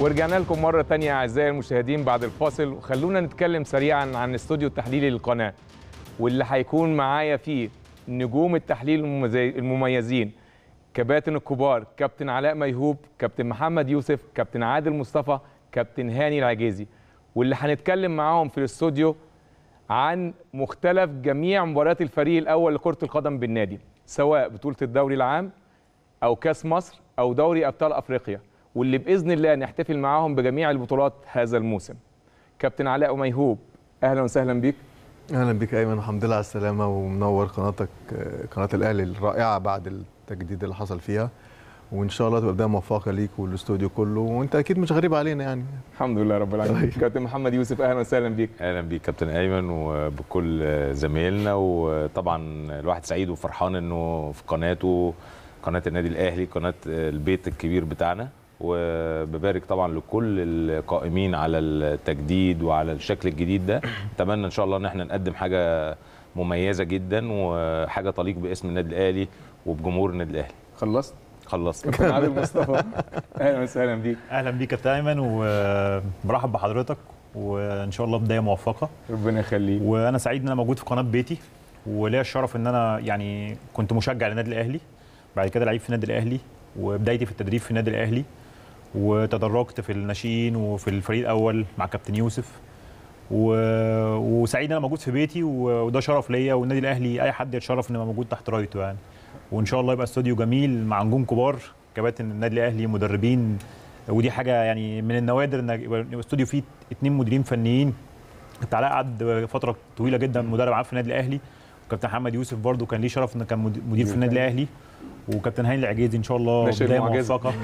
ورجعنا لكم مرة تانية أعزائي المشاهدين بعد الفاصل وخلونا نتكلم سريعا عن الاستوديو التحليلي للقناة واللي هيكون معايا فيه نجوم التحليل المميز- المميزين كباتن الكبار كابتن علاء ميهوب كابتن محمد يوسف كابتن عادل مصطفى كابتن هاني العجيزي واللي هنتكلم معاهم في الاستوديو عن مختلف جميع مباريات الفريق الأول لكرة القدم بالنادي سواء بطولة الدوري العام او كاس مصر او دوري ابطال افريقيا واللي باذن الله نحتفل معاهم بجميع البطولات هذا الموسم كابتن علاء ميهوب اهلا وسهلا بيك اهلا بك ايمن الحمد لله على السلامه ومنور قناتك آه، قناه الاهلي الرائعه بعد التجديد اللي حصل فيها وان شاء الله تبقى بدايه موفقه ليك والاستوديو كله وانت اكيد مش غريب علينا يعني الحمد لله رب العالمين كابتن محمد يوسف اهلا وسهلا بيك اهلا بيك كابتن ايمن وبكل زمايلنا وطبعا الواحد سعيد وفرحان انه في قناته قناه النادي الاهلي قناه البيت الكبير بتاعنا وببارك طبعا لكل القائمين على التجديد وعلى الشكل الجديد ده اتمنى ان شاء الله ان احنا نقدم حاجه مميزه جدا وحاجه تليق باسم النادي الاهلي وبجمهور النادي الاهلي خلصت خلصت كابتن عادل مصطفى اهلا وسهلا بيك اهلا بيك يا كابتن ايمن وبرحب بحضرتك وان شاء الله بدايه موفقه ربنا يخليك وانا سعيد ان انا موجود في قناه بيتي وليا الشرف ان انا يعني كنت مشجع للنادي الاهلي بعد كده لعيب في النادي الاهلي وبدايتي في التدريب في النادي الاهلي وتدرجت في الناشئين وفي الفريق الاول مع كابتن يوسف و... وسعيد ان انا موجود في بيتي و- وده شرف ليا والنادي الاهلي اي حد يتشرف انه يبقى موجود تحت رايته يعني وان شاء الله يبقى استوديو جميل مع نجوم كبار كباتن النادي الاهلي مدربين ودي حاجه يعني من النوادر ان يبقى استوديو فيه اثنين مديرين فنيين كابتن علاء قعد فتره طويله جدا مدرب عام في النادي الاهلي وكابتن محمد يوسف برضو كان ليه شرف انه كان مد- مدير في النادي الاهلي وكابتن هاني العجيزي ان شاء الله ناشئ بدايه المعجزة. موفقه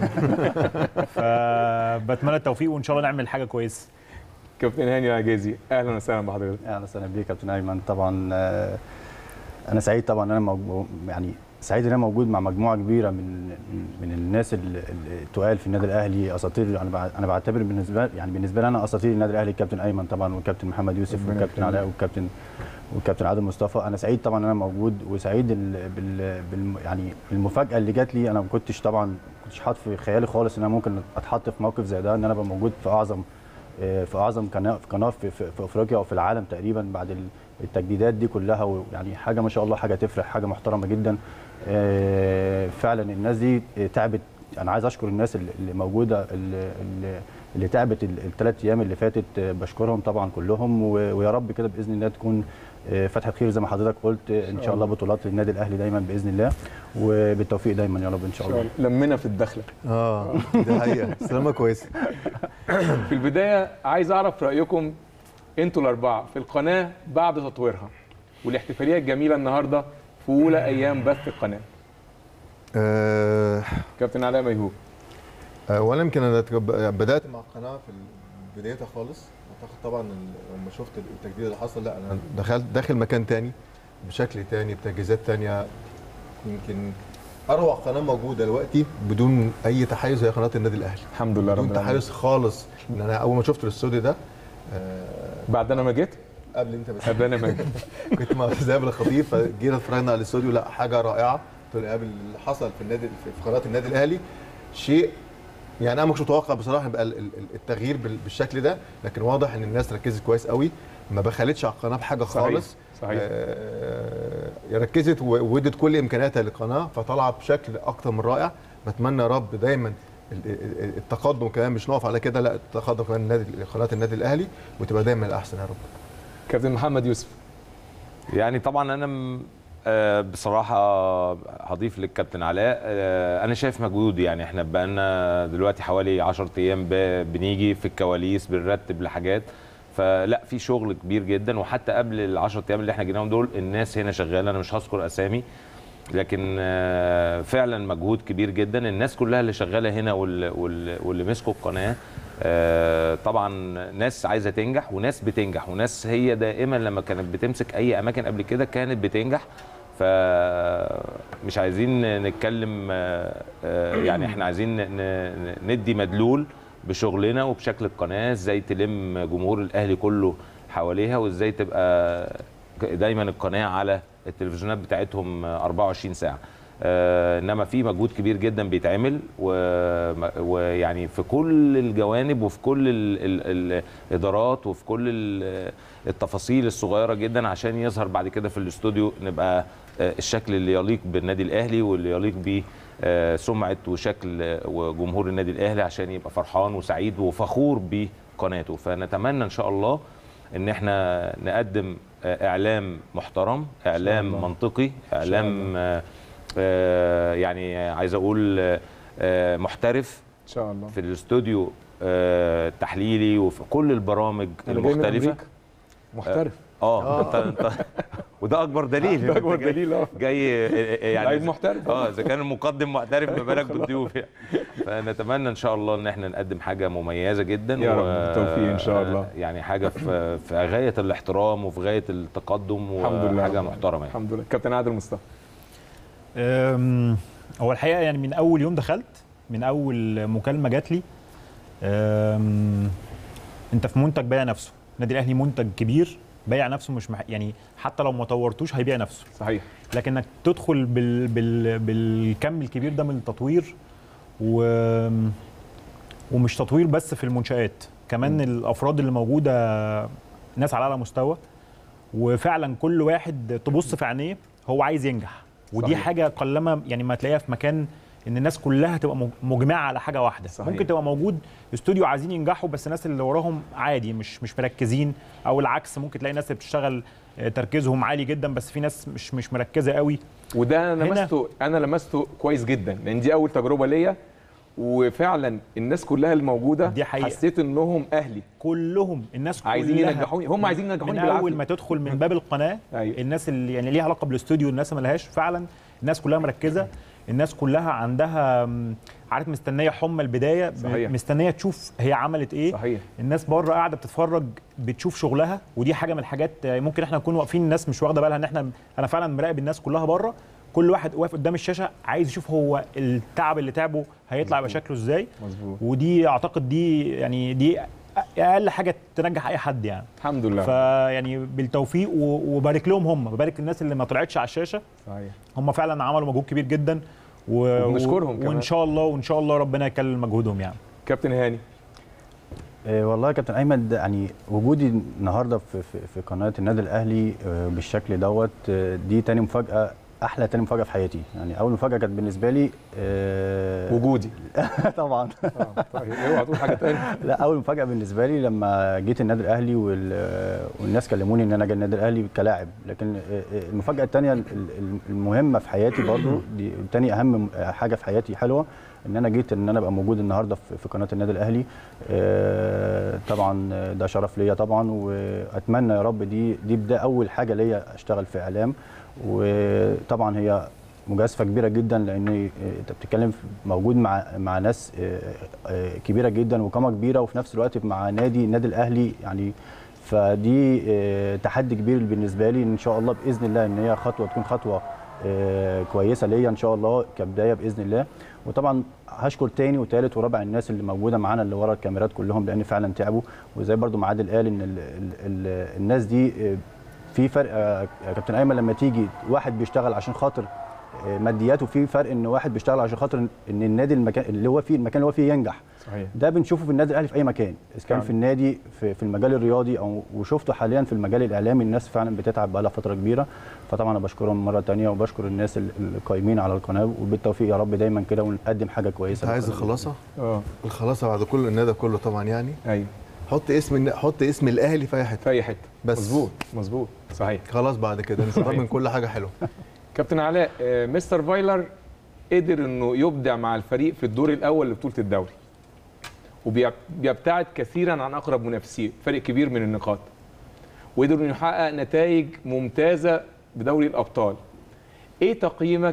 فبتمنى التوفيق وان شاء الله نعمل حاجه كويسه كابتن هاني العجيزي اهلا وسهلا بحضرتك اهلا وسهلا بيك يا كابتن ايمن طبعا آه، انا سعيد طبعا ان انا موجو- يعني سعيد ان انا موجود مع مجموعه كبيره من من الناس ال- ال- التقال في النادي الاهلي اساطير انا بع- انا بعتبر بالنسبه يعني بالنسبه لي انا اساطير النادي الاهلي الكابتن ايمن طبعا والكابتن محمد يوسف ربنا والكابتن يخليك. علاء والكابتن والكابتن عادل مصطفى انا سعيد طبعا ان انا موجود وسعيد ال- بال, بال يعني المفاجاه اللي جات لي انا ما كنتش طبعا ما كنتش حاطط في خيالي خالص ان انا ممكن اتحط في موقف زي ده ان انا ابقى موجود في اعظم آه، في اعظم قناه في قناه في, في, في افريقيا وفي العالم تقريبا بعد ال- التجديدات دي كلها ويعني حاجه ما شاء الله حاجه تفرح حاجه محترمه جدا آه، فعلا الناس دي تعبت انا عايز اشكر الناس اللي اللي موجوده اللي, اللي- اللي تعبت الثلاث ايام اللي فاتت آه، بشكرهم طبعا كلهم و- ويا رب كده باذن الله تكون آه، فتحه خير زي ما حضرتك قلت آه، ان شاء الله بطولات النادي الاهلي دايما باذن الله وبالتوفيق دايما يا رب ان شاء الله لمنا في الدخله اه دي حقيقه سلامه كويسه في البدايه عايز اعرف رايكم انتوا الاربعه في القناه بعد تطويرها والاحتفاليه الجميله النهارده في اولى ايام بث القناه آه، كابتن علاء ميهوب اولا يمكن انا تجب- بدات مع القناه في بدايتها خالص اعتقد طبعا ال- لما شفت التجديد اللي حصل لا انا دخلت داخل مكان تاني بشكل تاني بتجهيزات تانيه يمكن اروع قناه موجوده دلوقتي بدون اي تحيز هي قناه النادي الاهلي الحمد لله رب بدون العالمين تحيز خالص ان انا اول ما شفت الاستوديو ده آه، بعد انا ما جيت قبل انت بس قبل انا ما جيت كنت مع ذهاب الخطيب فجينا اتفرجنا على الاستوديو لا حاجه رائعه قلت له قبل اللي حصل في النادي في قناه النادي الاهلي شيء يعني انا ما كنتش متوقع بصراحه يبقى ال- ال- التغيير بال- بالشكل ده لكن واضح ان الناس ركزت كويس قوي ما بخلتش على القناه بحاجه صحيح، خالص صحيح. آه ركزت و- وادت كل امكانياتها للقناه فطلعت بشكل اكتر من رائع بتمنى يا رب دايما ال- ال- التقدم كمان مش نقف على كده لا التقدم كمان النادي قناه النادي الاهلي وتبقى دايما الاحسن يا رب كابتن محمد يوسف يعني طبعا انا م- آه، بصراحه هضيف للكابتن علاء آه، انا شايف مجهود يعني احنا بقالنا دلوقتي حوالي 10 ايام ب- بنيجي في الكواليس بنرتب لحاجات فلا في شغل كبير جدا وحتى قبل ال 10 ايام اللي احنا جيناهم دول الناس هنا شغاله انا مش هذكر اسامي لكن آه، فعلا مجهود كبير جدا الناس كلها اللي شغاله هنا واللي, واللي, واللي مسكوا القناه آه، طبعا ناس عايزه تنجح وناس بتنجح وناس هي دائما لما كانت بتمسك اي اماكن قبل كده كانت بتنجح فمش عايزين نتكلم آه، آه، يعني احنا عايزين ن- ن- ندي مدلول بشغلنا وبشكل القناه ازاي تلم جمهور الاهلي كله حواليها وازاي تبقى دايما القناه على التلفزيونات بتاعتهم 24 ساعه آه، انما في مجهود كبير جدا بيتعمل و- ويعني في كل الجوانب وفي كل ال ال الادارات وفي كل ال- التفاصيل الصغيره جدا عشان يظهر بعد كده في الاستوديو نبقى آه، الشكل اللي يليق بالنادي الاهلي واللي يليق ب آه، سمعه وشكل آه، وجمهور النادي الاهلي عشان يبقى فرحان وسعيد وفخور بقناته فنتمنى ان شاء الله ان احنا نقدم آه، اعلام محترم اعلام الله. منطقي اعلام آه، آه، يعني عايز اقول آه، آه، محترف ان شاء الله في الاستوديو آه، تحليلي وفي كل البرامج أنا جاي من المختلفه أمريكا. محترف اه انت انت وده اكبر دليل ده اكبر أنت جاي- دليل اه جاي آه، آه، لعيب يعني محترف اه اذا كان المقدم محترف ما بالك بالضيوف يعني فنتمنى ان شاء الله ان احنا نقدم حاجه مميزه جدا يا رب بالتوفيق إن شاء الله. يعني حاجه في في غايه الاحترام وفي غايه التقدم الحمد لله وحاجه محترمه يعني. الحمد لله كابتن عادل مصطفى أم، هو الحقيقه يعني من اول يوم دخلت من اول مكالمه جات لي أم، انت في منتج بايع نفسه النادي الاهلي منتج كبير بايع نفسه مش مح... يعني حتى لو ما طورتوش هيبيع نفسه صحيح لكنك تدخل بال... بال... بالكم الكبير ده من التطوير و... ومش تطوير بس في المنشآت كمان الافراد اللي موجوده ناس على اعلى مستوى وفعلا كل واحد تبص في عينيه هو عايز ينجح ودي صحيح. صحيح. حاجه قلما يعني ما تلاقيها في مكان ان الناس كلها تبقى مج- مجمعه على حاجه واحده صحيح. صحيح. ممكن تبقى موجود استوديو عايزين ينجحوا بس الناس اللي وراهم عادي مش مش مركزين او العكس ممكن تلاقي ناس اللي بتشتغل آه، تركيزهم عالي جدا بس في ناس مش مش مركزه قوي وده انا هنا- لمسته انا لمسته كويس جدا لان دي اول تجربه ليا وفعلا الناس كلها الموجوده دي حقيقة. حسيت انهم اهلي كلهم الناس عايزين كلها ينجحوني هم عايزين ينجحوني من بالعافيه اول ما تدخل من باب القناه أيوة. الناس اللي يعني ليها علاقه بالاستوديو الناس ما لهاش فعلا الناس كلها مركزه الناس كلها عندها م، عارف مستنيه حمى البدايه ب- صحيح. مستنيه تشوف هي عملت ايه صحيح الناس بره قاعده بتتفرج بتشوف شغلها ودي حاجه من الحاجات آه، ممكن احنا نكون واقفين الناس مش واخده بالها ان احنا انا فعلا مراقب الناس كلها بره كل واحد واقف قدام الشاشه عايز يشوف هو التعب اللي تعبه هيطلع يبقى شكله ازاي مظبوط ودي اعتقد دي يعني دي اقل حاجه تنجح اي حد يعني الحمد لله فيعني بالتوفيق و- وبارك لهم هم ببارك الناس اللي ما طلعتش على الشاشه صحيح هم فعلا عملوا مجهود كبير جدا و... وبنشكرهم و... كمان. وان شاء الله وان شاء الله ربنا يكلل مجهودهم يعني كابتن هاني آه، والله يا كابتن ايمن ده يعني وجودي النهارده في في, في قناه النادي الاهلي آه، بالشكل دوت آه، دي تاني مفاجاه احلى تاني مفاجاه في حياتي يعني اول مفاجاه كانت بالنسبه لي آه، وجودي طبعا اه طيب اوعى تقول حاجه ثانيه لا اول مفاجاه بالنسبه لي لما جيت النادي الاهلي وال- والناس كلموني ان انا جاي النادي الاهلي كلاعب لكن المفاجاه الثانيه المهمه في حياتي برضو دي تاني اهم حاجه في حياتي حلوه ان انا جيت ان انا ابقى موجود النهارده في في قناه النادي الاهلي آه، طبعا ده شرف ليا طبعا واتمنى يا رب دي دي ده اول حاجه ليا اشتغل في اعلام وطبعا هي مجازفه كبيره جدا لان آه، انت بتتكلم في- موجود مع مع ناس آه، آه، كبيره جدا وقامه كبيره وفي نفس الوقت مع نادي النادي الاهلي يعني فدي آه، تحدي كبير بالنسبه لي ان شاء الله باذن الله ان هي خطوه تكون خطوه آه، كويسه ليا ان شاء الله كبدايه باذن الله وطبعا هشكر تاني وتالت ورابع الناس اللي موجوده معانا اللي ورا الكاميرات كلهم لان فعلا تعبوا وزي برضو ما عادل قال ان ال ال ال الناس دي آه، في فرق آه، يا كابتن ايمن لما تيجي واحد بيشتغل عشان خاطر آه، ماديات وفي فرق ان واحد بيشتغل عشان خاطر ان النادي المكان اللي هو فيه المكان اللي هو فيه ينجح صحيح ده بنشوفه في النادي الاهلي في اي مكان اذا كان فعلا. في النادي في, في المجال الرياضي او وشفته حاليا في المجال الاعلامي الناس فعلا بتتعب بقى لها فتره كبيره فطبعا انا بشكرهم مره تانية وبشكر الناس ال- القايمين على القناه وبالتوفيق يا رب دايما كده ونقدم حاجه كويسه انت عايز للقناة. الخلاصه اه الخلاصه بعد كل النادي كله طبعا يعني ايوه حط اسم النا- حط اسم الاهلي في اي حته في اي حته بس. مظبوط مظبوط صحيح خلاص بعد كده نستفاد من كل حاجه حلوه كابتن علاء آه، مستر فايلر قدر انه يبدع مع الفريق في الدور الاول لبطوله الدوري وبيبتعد كثيرا عن اقرب منافسيه فرق كبير من النقاط وقدر انه يحقق نتائج ممتازه بدوري الابطال ايه تقييمك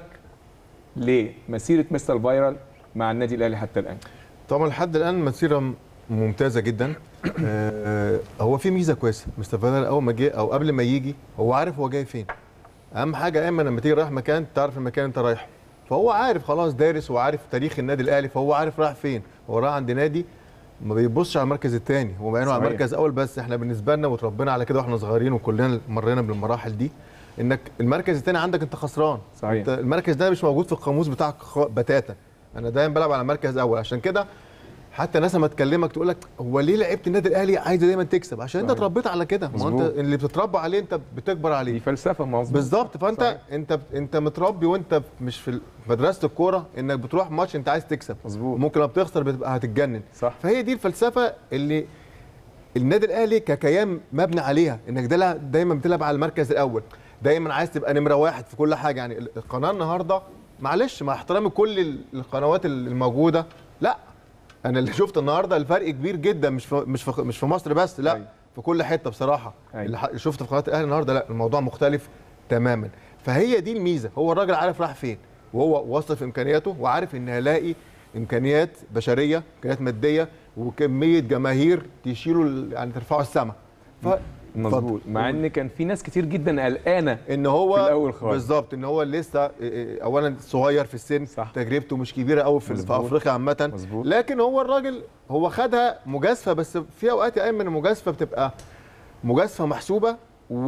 لمسيره مستر فايرال مع النادي الاهلي حتى الان طبعا لحد الان مسيره م- ممتازه جدا آه، هو في ميزه كويسه مستر فايلر اول ما جه او قبل ما يجي هو عارف هو جاي فين اهم حاجه ايما لما تيجي رايح مكان تعرف المكان انت رايحه فهو عارف خلاص دارس وعارف تاريخ النادي الاهلي فهو عارف رايح فين هو رايح عند نادي ما بيبصش على المركز الثاني هو بعينه على صحيح. المركز الاول بس احنا بالنسبه لنا وتربينا على كده واحنا صغيرين وكلنا مرينا بالمراحل دي انك المركز الثاني عندك انت خسران صحيح. انت المركز ده مش موجود في القاموس بتاعك خ- بتاتا انا دايما بلعب على مركز اول عشان كده حتى ناس لما تكلمك تقول لك هو ليه لعيبه النادي الاهلي عايزه دايما تكسب عشان انت صحيح. اتربيت على كده ما هو انت مظبوط. اللي بتتربى عليه انت بتكبر عليه دي فلسفه مظبوط بالظبط فانت صحيح. انت انت متربي وانت مش في مدرسه الكوره انك بتروح ماتش انت عايز تكسب مظبوط. ممكن لما بتخسر بتبقى هتتجنن صح. فهي دي الفلسفه اللي النادي الاهلي ككيان مبني عليها انك ده دايما بتلعب على المركز الاول دايما عايز تبقى نمره واحد في كل حاجه يعني القناه النهارده معلش مع احترامي كل ال- القنوات الموجوده لا انا اللي شفت النهارده الفرق كبير جدا مش في مش في مش في مصر بس لا أيوة. في كل حته بصراحه أيوة. اللي ح- شفت في قناه الاهلي النهارده لا الموضوع مختلف تماما فهي دي الميزه هو الراجل عارف راح فين وهو واثق في امكانياته وعارف ان هيلاقي امكانيات بشريه امكانيات ماديه وكميه جماهير تشيله ال- يعني ترفعه السما ف مظبوط مع ان كان في ناس كتير جدا قلقانه ان هو في الأول خالص. بالظبط ان هو لسه إيه إيه، اولا صغير في السن صح. تجربته مش كبيره قوي في, في مظبوط. افريقيا عامه مظبوط. لكن هو الراجل هو خدها مجازفه بس في اوقات يا ايمن المجازفه بتبقى مجازفه محسوبه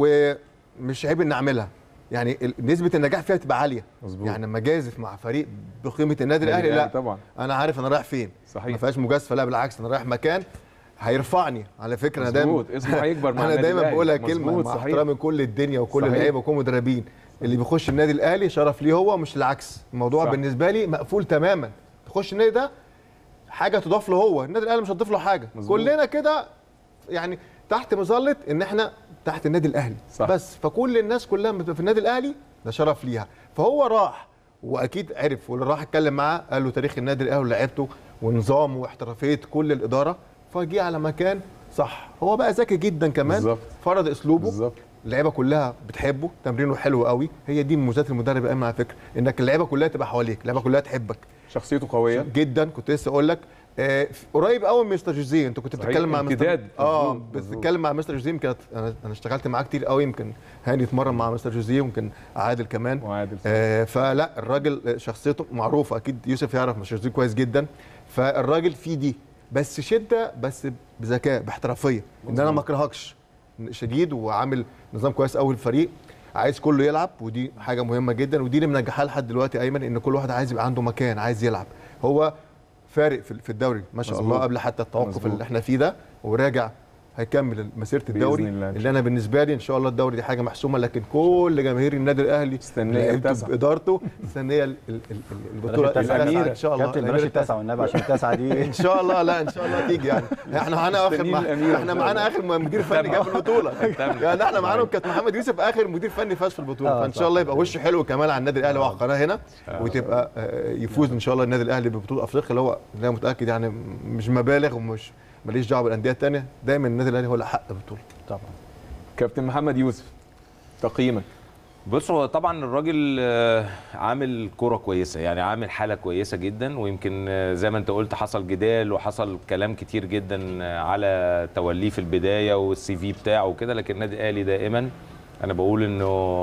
ومش عيب ان اعملها يعني ال- نسبه النجاح فيها تبقى عاليه مظبوط. يعني لما جازف مع فريق بقيمه النادي الاهلي لا طبعا انا عارف انا رايح فين صحيح. ما فيهاش مجازفه لا بالعكس انا رايح مكان هيرفعني على فكره انا دايما مظبوط اسمه هيكبر مع انا النادي دايما الأهلي. بقولها كلمه مظبوط، مع صحيح. احترامي كل الدنيا وكل صحيح. اللعيبه وكل المدربين اللي بيخش النادي الاهلي شرف ليه هو مش العكس الموضوع صح. صح. بالنسبه لي مقفول تماما تخش النادي ده حاجه تضاف له هو النادي الاهلي مش هتضيف له حاجه مظبوط. كلنا كده يعني تحت مظله ان احنا تحت النادي الاهلي صح. بس فكل الناس كلها بتبقى في النادي الاهلي ده شرف ليها فهو راح واكيد عرف واللي راح اتكلم معاه قال له تاريخ النادي الاهلي ولعبته ونظامه واحترافيه كل الاداره فجه على مكان صح هو بقى ذكي جدا كمان بالظبط. فرض اسلوبه بالظبط اللعيبه كلها بتحبه تمرينه حلو قوي هي دي مميزات المدرب ايمن على فكره انك اللعيبه كلها تبقى حواليك اللعيبه كلها تحبك شخصيته قويه جدا كنت لسه اقول لك آه، قريب قوي من مستر جوزيه انت كنت صحيح، بتتكلم مع مستر امتداد. اه مظبوط، مظبوط. بتتكلم مع مستر جوزيه يمكن انا انا اشتغلت معاه كتير قوي يمكن هاني اتمرن مع مستر جوزيه يمكن عادل كمان وعادل آه فلا الراجل شخصيته معروفه اكيد يوسف يعرف مستر جوزيه كويس جدا فالراجل فيه دي بس شده بس بذكاء باحترافيه ان انا ما اكرهكش شديد وعامل نظام كويس قوي للفريق عايز كله يلعب ودي حاجه مهمه جدا ودي اللي منجحها لحد دلوقتي ايمن ان كل واحد عايز يبقى عنده مكان عايز يلعب هو فارق في في الدوري ما شاء مظبوط. الله قبل حتى التوقف مظبوط. اللي احنا فيه ده وراجع هيكمل مسيره بإذن الدوري الله إن اللي انا بالنسبه لي ان شاء الله الدوري دي حاجه محسومه لكن كل جماهير النادي الاهلي مستنية لعيبته التاسعة. بادارته مستنيه ال- ال- ال- البطوله التاسعة. التاسعة ان شاء الله كابتن الأميرة بلاش التاسعة. التاسعه والنبي عشان التاسعه دي ان شاء الله لا ان شاء الله تيجي يعني احنا معانا اخر مستنيين مع... الأميرة احنا إن شاء معانا اخر مدير فني جاب البطوله يعني احنا معانا كابتن محمد يوسف اخر مدير فني فاز في البطوله آه، فان صح. شاء الله يبقى وشه حلو كمان على النادي الاهلي وعلى القناه هنا وتبقى آه، يفوز ان شاء الله النادي الاهلي ببطوله افريقيا اللي هو اللي انا متاكد يعني مش مبالغ ومش ماليش دعوه بالانديه الثانيه دايما النادي الاهلي هو اللي حق البطوله طبعا كابتن محمد يوسف تقييمك بص هو طبعا الراجل آه، عامل كرة كويسة يعني عامل حالة كويسة جدا ويمكن آه، زي ما انت قلت حصل جدال وحصل كلام كتير جدا آه، على توليه في البداية والسي في بتاعه وكده لكن النادي الاهلي دائما انا بقول انه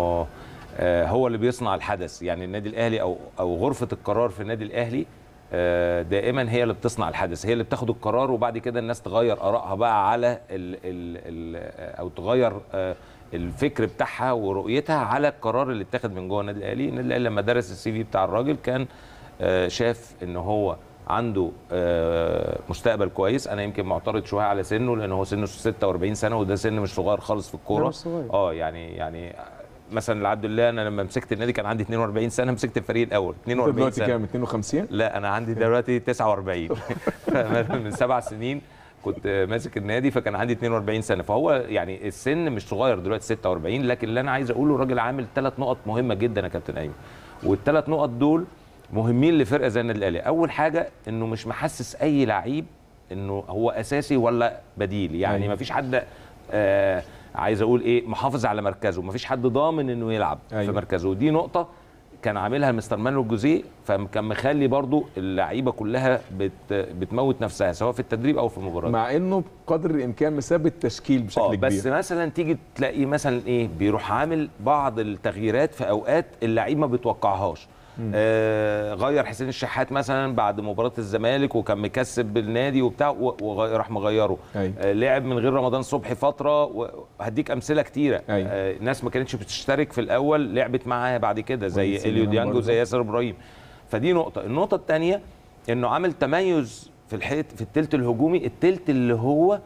آه، هو اللي بيصنع الحدث يعني النادي الاهلي او او غرفة القرار في النادي الاهلي آه، دائما هي اللي بتصنع الحدث هي اللي بتاخد القرار وبعد كده الناس تغير ارائها بقى على ال ال ال او تغير آه، الفكر بتاعها ورؤيتها على القرار اللي اتاخد من جوه النادي الاهلي النادي الاهلي لما درس السي في بتاع الراجل كان آه، شاف ان هو عنده آه، مستقبل كويس انا يمكن معترض شويه على سنه لان هو سنه 46 سنه وده سن مش صغير خالص في الكوره مش صغير. اه يعني يعني مثلا العبد الله انا لما مسكت النادي كان عندي 42 سنه مسكت الفريق الاول انت 42 دلوقتي سنه كام 52 لا انا عندي دلوقتي 49 من سبع سنين كنت ماسك النادي فكان عندي 42 سنه فهو يعني السن مش صغير دلوقتي 46 لكن اللي انا عايز اقوله الراجل عامل ثلاث نقط مهمه جدا يا كابتن ايمن والثلاث نقط دول مهمين لفرقه زي النادي الاهلي اول حاجه انه مش محسس اي لعيب انه هو اساسي ولا بديل يعني أيوة. ما فيش حد آه عايز اقول ايه محافظ على مركزه ما فيش حد ضامن انه يلعب أيوة. في مركزه ودي نقطه كان عاملها مستر مانويل جوزيه فكان مخلي برضو اللعيبه كلها بت بتموت نفسها سواء في التدريب او في المباراه مع انه بقدر الامكان مثبت تشكيل بشكل اه كبير بس مثلا تيجي تلاقي مثلا ايه بيروح عامل بعض التغييرات في اوقات اللعيب ما بيتوقعهاش آه غير حسين الشحات مثلا بعد مباراه الزمالك وكان مكسب بالنادي وبتاع و- وراح مغيره أيوة. آه لعب من غير رمضان صبحي فتره وهديك امثله كتيره أيوة. آه ناس ما كانتش بتشترك في الاول لعبت معاه بعد كده زي وليد اليو سليمان ديانج برضه. وزي ياسر ابراهيم فدي نقطه النقطه الثانيه انه عامل تميز في الحيط في التلت الهجومي التلت اللي هو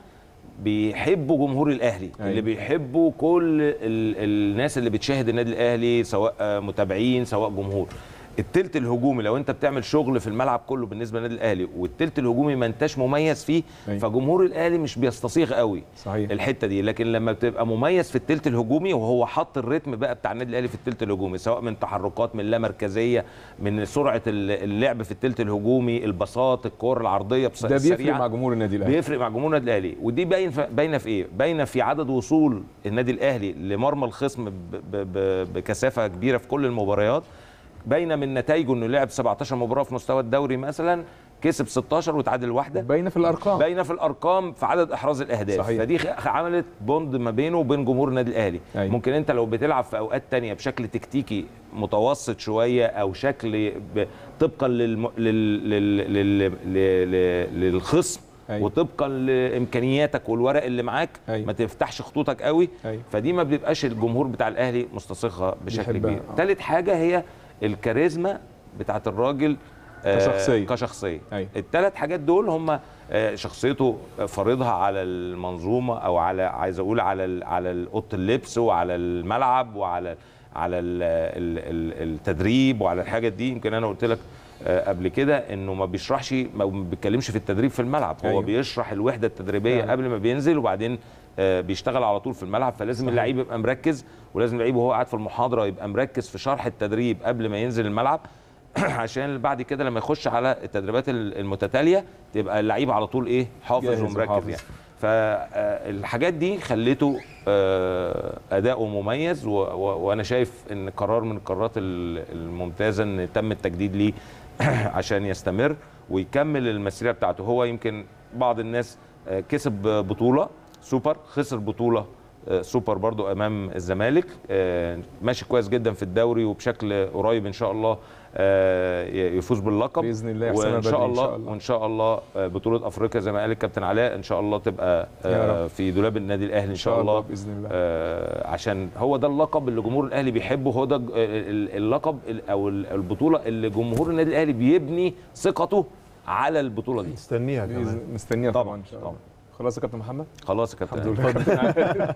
بيحبوا جمهور الاهلي أيوة. اللي بيحبوا كل ال الناس اللي بتشاهد النادي الاهلي سواء آه، متابعين سواء جمهور التلت الهجومي لو انت بتعمل شغل في الملعب كله بالنسبه للنادي الاهلي والتلت الهجومي ما انتش مميز فيه أيوة. فجمهور الاهلي مش بيستصيغ قوي صحيح. الحته دي لكن لما بتبقى مميز في التلت الهجومي وهو حط الريتم بقى بتاع النادي الاهلي في التلت الهجومي سواء من تحركات من لا مركزيه من سرعه ال- اللعب في التلت الهجومي الباصات الكور العرضيه بس- ده بيفرق السريعة. مع جمهور النادي الاهلي بيفرق مع جمهور النادي الاهلي ودي باين ف- باينه في ايه باينه في عدد وصول النادي الاهلي لمرمى الخصم ب- ب- ب- بكثافه كبيره في كل المباريات باينه من نتائجه انه لعب 17 مباراه في مستوى الدوري مثلا كسب 16 وتعادل واحده باينه في الارقام باينه في الارقام في عدد احراز الاهداف صحيح. فدي خ- عملت بوند ما بينه وبين جمهور النادي الاهلي أيوة. ممكن انت لو بتلعب في اوقات تانية بشكل تكتيكي متوسط شويه او شكل ب... طبقا للم... لل... لل... لل... لل... للخصم أيوة. وطبقا لامكانياتك والورق اللي معاك أيوة. ما تفتحش خطوطك قوي أيوة. فدي ما بيبقاش الجمهور بتاع الاهلي مستصيغها بشكل بيحبها. كبير آه. ثالث حاجه هي الكاريزما بتاعت الراجل آه، كشخصية. كشخصيه أيوة. الثلاث حاجات دول هم آه، شخصيته فرضها على المنظومه او على عايز اقول على ال- على اوضه اللبس وعلى الملعب وعلى على ال ال ال التدريب وعلى الحاجات دي يمكن انا قلت لك آه، قبل كده انه ما بيشرحش ما بيتكلمش في التدريب في الملعب هو أيوة. بيشرح الوحده التدريبيه فعلا. قبل ما بينزل وبعدين آه، بيشتغل على طول في الملعب فلازم اللعيب يبقى مركز ولازم اللعيب وهو قاعد في المحاضره يبقى مركز في شرح التدريب قبل ما ينزل الملعب عشان بعد كده لما يخش على التدريبات ال- المتتاليه تبقى اللعيب على طول ايه حافظ جاهز ومركز وحافظ. يعني فالحاجات دي خلته آه، اداؤه مميز و- و- وانا شايف ان قرار من القرارات ال- الممتازه ان تم التجديد ليه عشان يستمر ويكمل المسيره بتاعته هو يمكن بعض الناس آه، كسب بطوله سوبر خسر بطوله آه، سوبر برضو امام الزمالك آه، ماشي كويس جدا في الدوري وبشكل قريب ان شاء الله آه، يفوز باللقب بإذن الله يحسمها وان بدري شاء إن الله شاء الله. وان شاء الله آه، بطوله افريقيا زي ما قال الكابتن علاء ان شاء الله تبقى يا آه، في دولاب النادي الاهلي ان شاء الله باذن الله آه، عشان هو ده اللقب اللي جمهور الاهلي بيحبه هو ده ج- ال- اللقب ال- او ال- البطوله اللي جمهور النادي الاهلي بيبني ثقته على البطوله دي مستنيها كمان بإذن- مستنيها طبعا طبعاً، ان شاء الله طبعاً. خلاص يا كابتن محمد خلاص يا كابتن الحمد لله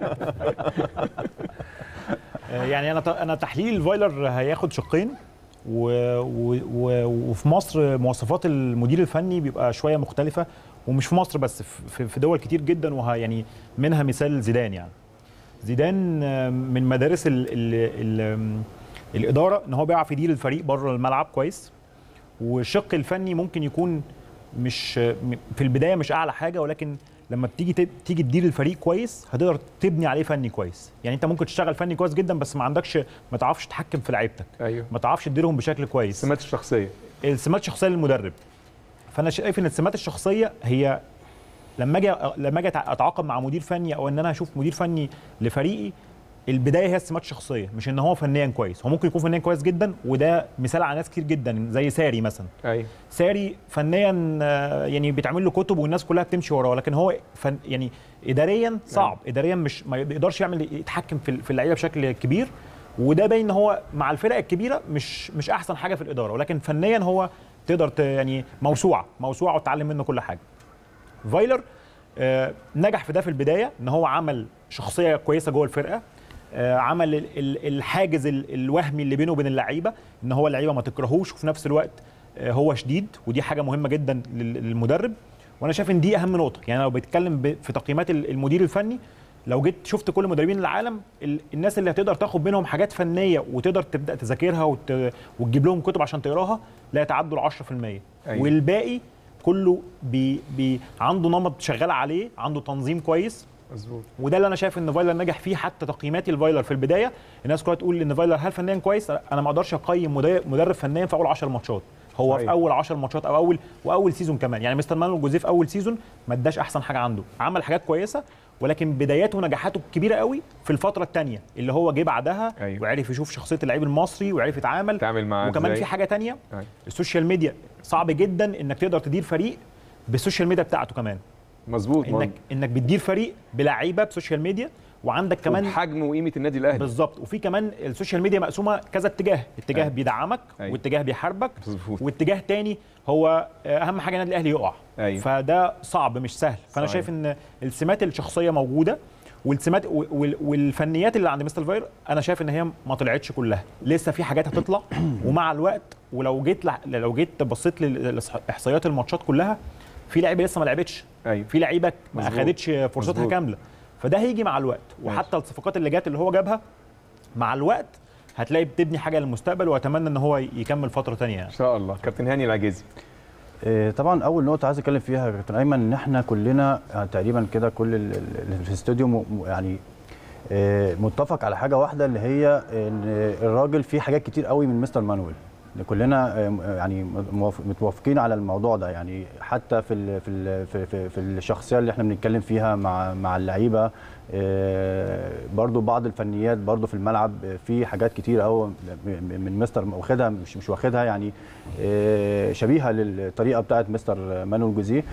آه، يعني انا ت- انا تحليل فايلر هياخد شقين و... و... و... وفي مصر مواصفات المدير الفني بيبقى شويه مختلفه ومش في مصر بس في, في دول كتير جدا وه يعني منها مثال زيدان يعني زيدان آه، من مدارس ال... ال... ال... الاداره ان هو بيعرف يدير الفريق بره الملعب كويس والشق الفني ممكن يكون مش م- في البدايه مش اعلى حاجه ولكن لما بتيجي ت- تيجي تدير الفريق كويس هتقدر تبني عليه فني كويس يعني انت ممكن تشتغل فني كويس جدا بس ما عندكش ما تعرفش تتحكم في لعيبتك ايوه ما تعرفش تديرهم بشكل كويس السمات الشخصيه السمات الشخصيه للمدرب فانا شايف ان السمات الشخصيه هي لما اجي لما اجي اتعاقد مع مدير فني او ان انا اشوف مدير فني لفريقي البدايه هي السمات الشخصيه مش ان هو فنيا كويس هو ممكن يكون فنيا كويس جدا وده مثال على ناس كتير جدا زي ساري مثلا ايوه ساري فنيا آه، يعني بيتعمل له كتب والناس كلها بتمشي وراه لكن هو فن يعني اداريا صعب اداريا مش ما يقدرش يعمل يتحكم في في اللعيبه بشكل كبير وده باين ان هو مع الفرق الكبيره مش مش احسن حاجه في الاداره ولكن فنيا هو تقدر ت- يعني موسوعه موسوعه وتتعلم منه كل حاجه فايلر آه، نجح في ده في البدايه ان هو عمل شخصيه كويسه جوه الفرقه آه، عمل ال- ال- الحاجز ال- الوهمي اللي بينه وبين اللعيبه ان هو اللعيبه ما تكرهوش وفي نفس الوقت آه، هو شديد ودي حاجه مهمه جدا لل- للمدرب وانا شايف ان دي اهم نقطه يعني لو بيتكلم ب- في تقييمات ال- المدير الفني لو جيت شفت كل مدربين العالم ال- الناس اللي هتقدر تاخد منهم حاجات فنيه وتقدر تبدا تذاكرها وت... وتجيب لهم كتب عشان تقراها لا يتعدوا ال 10% أيوة. والباقي كله بي... بي... عنده نمط شغال عليه عنده تنظيم كويس مظبوط وده اللي انا شايف ان فايلر نجح فيه حتى تقييماتي لفايلر في البدايه الناس كلها تقول ان فايلر هل فنيا كويس انا ما اقدرش اقيم مدرب مدرب فنيا في اول 10 ماتشات هو صحيح. في اول 10 ماتشات او اول واول سيزون كمان يعني مستر مانويل جوزيه في اول سيزون ما اداش احسن حاجه عنده عمل حاجات كويسه ولكن بداياته ونجاحاته الكبيره قوي في الفتره الثانيه اللي هو جه بعدها أيوة. وعرف يشوف شخصيه اللعيب المصري وعرف يتعامل تعمل معاه وكمان إزاي؟ في حاجه تانية أيوة. السوشيال ميديا صعب جدا انك تقدر تدير فريق بالسوشيال ميديا بتاعته كمان مظبوط انك انك بتدير فريق بلعيبه بسوشيال ميديا وعندك كمان كمان حجم وقيمه النادي الاهلي بالظبط وفي كمان السوشيال ميديا مقسومه كذا اتجاه اتجاه أيوة. بيدعمك أيوة. واتجاه بيحاربك مظبوط واتجاه تاني هو اهم حاجه النادي الاهلي يقع أيوة. فده صعب مش سهل فانا صحيح. شايف ان السمات الشخصيه موجوده والسمات وال- والفنيات اللي عند مستر فاير انا شايف ان هي ما طلعتش كلها لسه في حاجات هتطلع ومع الوقت ولو جيت لع- لو جيت بصيت لاحصائيات الماتشات كلها في لعيبه لسه ما لعبتش ايوه في لعيبه ما مظبوط. اخدتش فرصتها مظبوط. كامله فده هيجي مع الوقت وحتى الصفقات اللي جت اللي هو جابها مع الوقت هتلاقي بتبني حاجه للمستقبل واتمنى ان هو يكمل فتره تانية يعني ان شاء الله كابتن هاني العجيزي إيه، طبعا اول نقطه عايز اتكلم فيها يا كابتن ايمن ان احنا كلنا آه، تقريبا كده كل ال- ال- اللي في الاستوديو م- م- يعني آه، متفق على حاجه واحده اللي هي ان الراجل فيه حاجات كتير قوي من مستر مانويل إن كلنا آه، م- يعني موافق- متوافقين على الموضوع ده يعني حتى في ال في ال في, في, في الشخصيه اللي احنا بنتكلم فيها مع مع اللعيبه آه، برضو بعض الفنيات برضو في الملعب آه، في حاجات كتير قوي من مستر واخدها مش مش واخدها يعني آه، شبيهه للطريقه بتاعت مستر مانويل جوزيه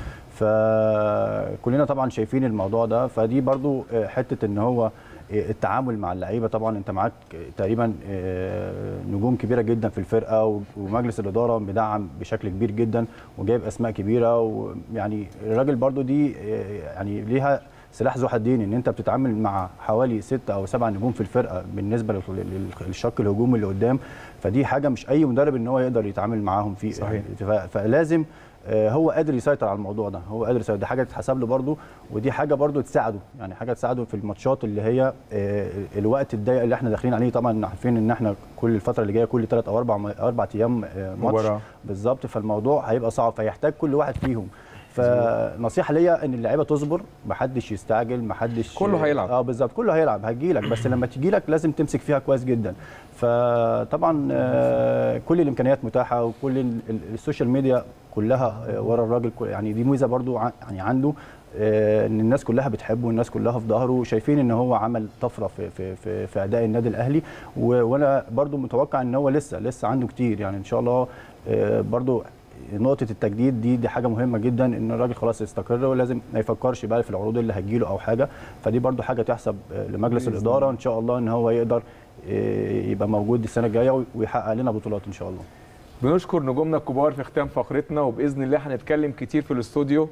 فكلنا طبعا شايفين الموضوع ده فدي برضو آه، حته ان هو آه، التعامل مع اللعيبه طبعا انت معاك تقريبا آه، نجوم كبيره جدا في الفرقه و- ومجلس الاداره مدعم بشكل كبير جدا وجايب اسماء كبيره ويعني الراجل برضو دي آه، يعني ليها سلاح ذو حدين ان انت بتتعامل مع حوالي ستة او سبعة نجوم في الفرقه بالنسبه لل- لل- للشق الهجومي اللي قدام فدي حاجه مش اي مدرب ان هو يقدر يتعامل معاهم فيه صحيح. ف- فلازم آه، هو قادر يسيطر على الموضوع ده هو قادر يسيطر دي حاجه تتحسب له برده ودي حاجه برده تساعده يعني حاجه تساعده في الماتشات اللي هي آه، الوقت الضيق اللي احنا داخلين عليه طبعا عارفين ان احنا كل الفتره اللي جايه كل ثلاث او اربع اربع ايام آه، ماتش مباراة. بالظبط فالموضوع هيبقى صعب فيحتاج كل واحد فيهم فنصيحه ليا ان اللعيبه تصبر محدش يستعجل محدش كله هيلعب. اه بالظبط كله هيلعب هتجيلك بس لما تجيلك لازم تمسك فيها كويس جدا فطبعا آه، كل الامكانيات متاحه وكل ال- ال- السوشيال ميديا كلها آه، ورا الراجل كل- يعني دي ميزه برضو ع- يعني عنده آه، ان الناس كلها بتحبه والناس كلها في ظهره شايفين ان هو عمل طفره في في في, في اداء النادي الاهلي و- وانا برضو متوقع ان هو لسه لسه عنده كتير يعني ان شاء الله آه، برضو نقطة التجديد دي دي حاجة مهمة جدا ان الراجل خلاص يستقر ولازم ما يفكرش بقى في العروض اللي هتجيله او حاجة فدي برضو حاجة تحسب آه، لمجلس بإذن الإدارة ان شاء الله ان هو يقدر آه، يبقى موجود السنة الجاية ويحقق لنا بطولات ان شاء الله بنشكر نجومنا الكبار في ختام فقرتنا وباذن الله هنتكلم كتير في الاستوديو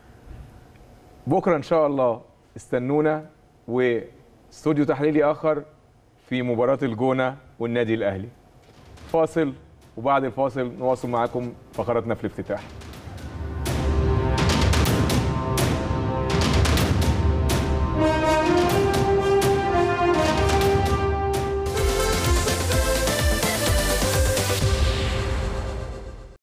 بكره ان شاء الله استنونا واستوديو تحليلي اخر في مباراه الجونه والنادي الاهلي فاصل وبعد الفاصل نواصل معاكم فقراتنا في الافتتاح